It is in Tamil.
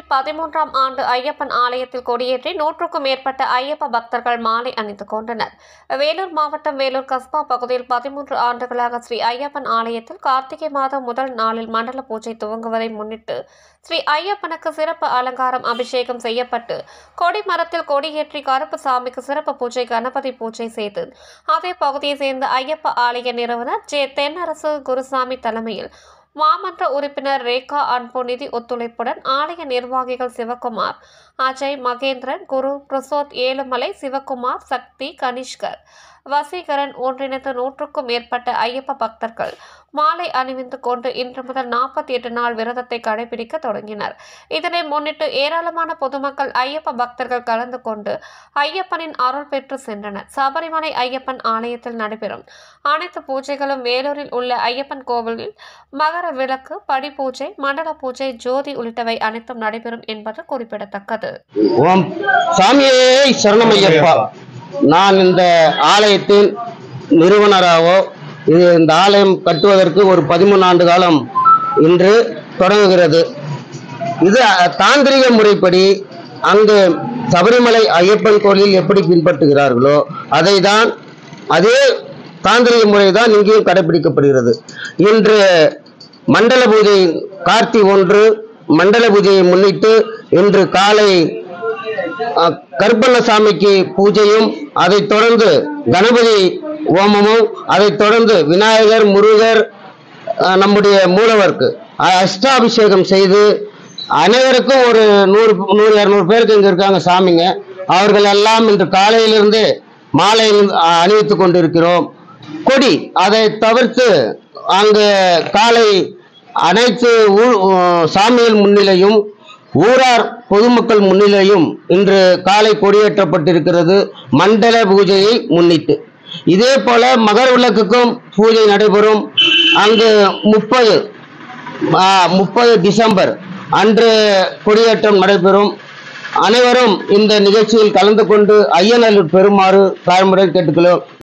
பதிமூன்றாம் ஆண்டு ஐயப்பன் ஆலயத்தில் கொடியேற்றி நூற்றுக்கும் மேற்பட்ட ஐயப்ப பக்தர்கள் மாலை அணிந்து கொண்டனர் வேலூர் மாவட்டம் வேலூர் கஸ்பா பகுதியில் பதிமூன்று ஆண்டுகளாக ஸ்ரீ ஐயப்பன் ஆலயத்தில் கார்த்திகை மாதம் முதல் நாளில் மண்டல பூஜை துவங்குவதை முன்னிட்டு ஸ்ரீ ஐயப்பனுக்கு சிறப்பு அலங்காரம் அபிஷேகம் செய்யப்பட்டு கொடி மரத்தில் கொடியேற்றி கருப்பு சாமிக்கு சிறப்பு பூஜை கணபதி பூஜை செய்து அதே பகுதியை சேர்ந்த ஐயப்ப ஆலய நிறுவனர் ஜே தென்னரசு குருசாமி தலைமையில் மாமன்ற உறுப்பினர் ரேகா அன்பு நிதி ஒத்துழைப்புடன் ஆலய நிர்வாகிகள் சிவகுமார் அஜய் மகேந்திரன் குரு பிரசோத் ஏழுமலை சிவகுமார் சக்தி கனிஷ்கர் வசீகரன் ஒன்றிணைந்த நூற்றுக்கும் மேற்பட்ட ஐயப்ப பக்தர்கள் மாலை அணிவிந்து கொண்டு இன்று முதல் நாற்பத்தி எட்டு நாள் விரதத்தை கடைபிடிக்க தொடங்கினர் இதனை முன்னிட்டு ஏராளமான பொதுமக்கள் ஐயப்ப பக்தர்கள் கலந்து கொண்டு ஐயப்பனின் அருள் பெற்று சென்றனர் சபரிமலை ஐயப்பன் ஆலயத்தில் நடைபெறும் அனைத்து பூஜைகளும் வேலூரில் உள்ள ஐயப்பன் கோவிலில் மகர விளக்கு படி பூஜை மண்டல பூஜை ஜோதி உள்ளிட்டவை அனைத்தும் நடைபெறும் என்பது குறிப்பிடத்தக்கது ஓம் சாமியே சரணமையப்பா நான் இந்த ஆலயத்தின் நிறுவனராகவோ இது இந்த ஆலயம் கட்டுவதற்கு ஒரு பதிமூணு ஆண்டு காலம் இன்று தொடங்குகிறது இது அஹ், தாந்திரிக முறைப்படி அங்கு சபரிமலை ஐயப்பன் கோயிலில் எப்படி பின்பற்றுகிறார்களோ அதை தான் அதே தாந்திரிக முறை தான் இங்கேயும் கடைபிடிக்கப்படுகிறது இன்று மண்டல பூஜை கார்த்தி ஒன்று மண்டல பூஜையை முன்னிட்டு இன்று காலை அஹ், கருப்பண்ணசாமிக்கு பூஜையும் அதைத் தொடர்ந்து கணபதி ஹோமமும் அதைத் தொடர்ந்து விநாயகர் முருகர் அஹ், நம்முடைய மூலவருக்கு அஹ், அஷ்டாபிஷேகம் செய்து அனைவருக்கும் ஒரு நூறு நூறு இரநூறு பேருக்கு இங்க இருக்காங்க சாமிங்க அவர்கள் எல்லாம் இன்று காலையிலிருந்து மாலை அணிவித்துக் கொண்டிருக்கிறோம் கொடி அதை தவிர்த்து அங்கு காலை அனைத்து ஊ- சாமிகள் முன்னிலையும் ஊரார் பொதுமக்கள் முன்னிலையும் இன்று காலை கொடியேற்றப்பட்டிருக்கிறது மண்டல பூஜையை முன்னிட்டு இதே போல மகர விளக்குக்கும் பூஜை நடைபெறும் அங்கு முப்பது முப்பது டிசம்பர் அன்று கொடியேற்றம் நடைபெறும் அனைவரும் இந்த நிகழ்ச்சியில் கலந்து கொண்டு ஐயனல் பெறுமாறு தாழ்முறை கேட்டுக்கொள்கிறோம்